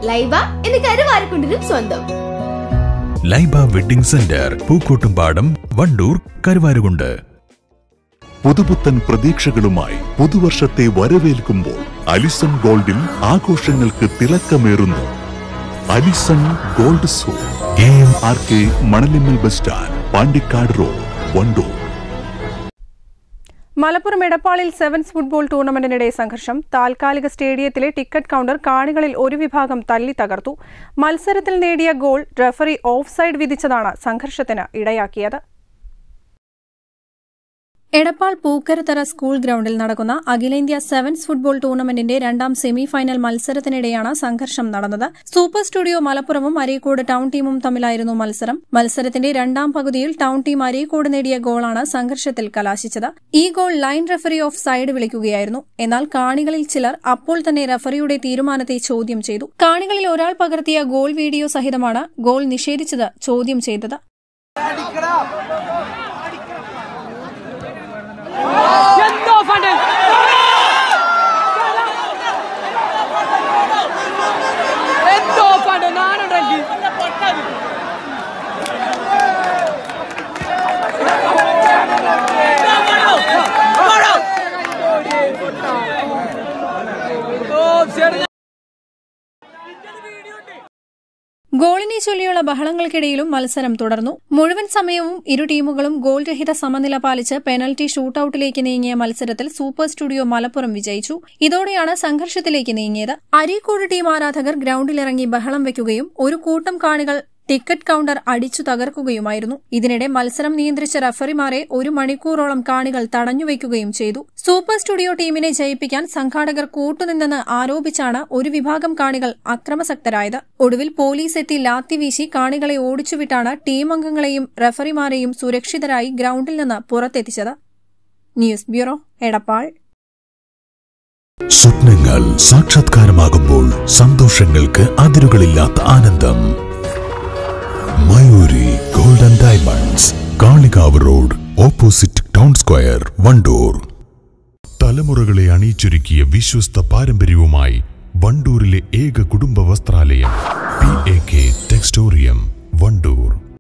ലൈബ എന്ന് കരുവാരക്കുണ്ടിനും സ്വന്തം ലൈബ വെഡിംഗ് സെന്റർ പൂക്കോട്ടുംപാടം വണ്ടൂർ കരുവാരുകുണ്ട് പുതുപുത്തൻ പ്രതീക്ഷകളുമായി പുതുവർഷത്തെ വരവേൽക്കുമ്പോൾ അലിസൺ ഗോൾഡിൽ ആഘോഷങ്ങൾക്ക് തിളക്കമേറുന്നു അലിസൺ ഗോൾഡ് സോ A M R K Manalimmal bus stand Pandikkad road Wandoor Malappuram എടപ്പാളിൽ സെവൻസ് ഫുട്ബോൾ ടൂർണമെന്റിനിടെ സംഘർഷം താൽക്കാലിക സ്റ്റേഡിയത്തിലെ ടിക്കറ്റ് കൗണ്ടർ കാണികളിൽ ഒരു വിഭാഗം തല്ലി തകർത്തു മത്സരത്തിൽ നേടിയ ഗോൾ റഫറി ഓഫ് സൈഡ് വിധിച്ചതാണ് സംഘർഷത്തിന് ഇടയാക്കിയത് എടപ്പാൾ പൂക്കരത്തറ സ്കൂൾ ഗ്രൗണ്ടിൽ നടക്കുന്ന അഖിലേന്ത്യാ സെവൻസ് ഫുട്ബോൾ ടൂർണമെന്റിന്റെ രണ്ടാം സെമി ഫൈനൽ മത്സരത്തിനിടെയാണ് സംഘർഷം നടന്നത് സൂപ്പർ സ്റ്റുഡിയോ മലപ്പുറവും അരീക്കോട് ടൗൺ ടീമും തമ്മിലായിരുന്നു മത്സരം മത്സരത്തിന്റെ രണ്ടാം പകുതിയിൽ ടൗൺ ടീം അരീക്കോട് നേടിയ ഗോളാണ് സംഘർഷത്തിൽ കലാശിച്ചത് ഈ goal line referee offside വിളിക്കുകയായിരുന്നു എന്നാൽ കാണികളിൽ ചിലർ അപ്പോൾ തന്നെ റഫറിയുടെ തീരുമാനത്തെ ചോദ്യം ചെയ്തു കാണികളിൽ ഒരാൾ പകർത്തിയ ഗോൾ വീഡിയോ സഹിതമാണ് ഗോൾ നിഷേധിച്ചത് ചോദ്യം ചെയ്തത് എന്തോ ഫണ്ട് എന്തോ ഫണ്ട് നാനുണ്ടെങ്കിൽ ഗോളിനെ ചൊല്ലിയുള്ള ബഹളങ്ങൾക്കിടയിലും മത്സരം തുടർന്നു മുഴുവൻ സമയവും ഇരു ടീമുകളും ഗോൾ രഹിത സമനില പാലിച്ച് പെനൽറ്റി ഷൂട്ടൌട്ടിലേക്ക് നീങ്ങിയ മത്സരത്തിൽ സൂപ്പർ സ്റ്റുഡിയോ മലപ്പുറം വിജയിച്ചു ഇതോടെയാണ് സംഘർഷത്തിലേക്ക് നീങ്ങിയത് അരീക്കോട് ടീം ആരാധകർ ഗ്രൌണ്ടിലിറങ്ങി ബഹളം വയ്ക്കുകയും ഒരു കൂട്ടം കാണികൾ ടിക്കറ്റ് കൌണ്ടർ അടിച്ചു തകർക്കുകയുമായിരുന്നു ഇതിനിടെ മത്സരം നിയന്ത്രിച്ച റഫറിമാരെ ഒരു മണിക്കൂറോളം കാണികൾ തടഞ്ഞുവയ്ക്കുകയും ചെയ്തു സൂപ്പർ സ്റ്റുഡിയോ ടീമിനെ ജയിപ്പിക്കാൻ സംഘാടകർ കൂട്ടുനിന്നെന്ന് ആരോപിച്ചാണ് ഒരു വിഭാഗം കാണികൾ അക്രമസക്തരായത് ഒടുവിൽ പോലീസ് എത്തി ലാത്തി വീശി കാണികളെ ഓടിച്ചുവിട്ടാണ് ടീം അംഗങ്ങളെയും റഫറിമാരെയും സുരക്ഷിതരായി ഗ്രൌണ്ടിൽ നിന്ന് പുറത്തെത്തിച്ചത് ന്യൂസ് ബ്യൂറോ എടപ്പാൾ സ്വപ്നങ്ങൾ സാക്ഷാത്കാരമാകുമ്പോൾ സന്തോഷങ്ങൾക്ക് അതിരുകളില്ലാത്ത ആനന്ദം Mayuri golden diamonds Kalikavu road opposite town square Wandoor തലമുറകളെ അണിയിച്ചൊരുക്കിയ വിശ്വസ്ത പാരമ്പര്യവുമായി വണ്ടൂരിലെ ഏക കുടുംബ വസ്ത്രാലയം P A K textorium Wandoor